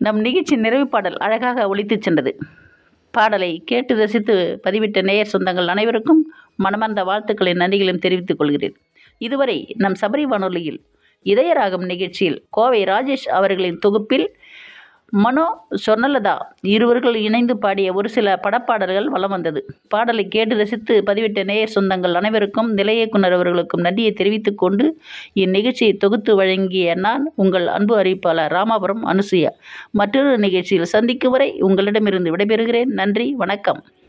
நம் நிகழ்ச்சி நிறைவு பாடல் அழகாக ஒலித்துச் சென்றது பாடலை கேட்டு ரசித்து பதிவிட்ட நேயர் சொந்தங்கள் அனைவருக்கும் மனமார்ந்த வாழ்த்துக்களின் நன்றிகளையும் தெரிவித்துக் கொள்கிறேன் இதுவரை நம் சபரி வானொலியில் இதயராகம் நிகழ்ச்சியில் கோவை ராஜேஷ் அவர்களின் தொகுப்பில் மனோ சொர்ணலதா இருவர்கள் இணைந்து பாடிய ஒரு சில படப்பாடல்கள் வலம் வந்தது பாடலை கேட்டு ரசித்து பதிவிட்ட நேயர் சொந்தங்கள் அனைவருக்கும் நிலை இயக்குனர் அவர்களுக்கும் நன்றியை தெரிவித்துக் கொண்டு இந்நிகழ்ச்சியை தொகுத்து வழங்கிய நான் உங்கள் அன்பு அறிவிப்பாளர் ராமாபுரம் அனுசுயா மற்றொரு நிகழ்ச்சியில் சந்திக்கும் வரை உங்களிடமிருந்து விடைபெறுகிறேன் நன்றி வணக்கம்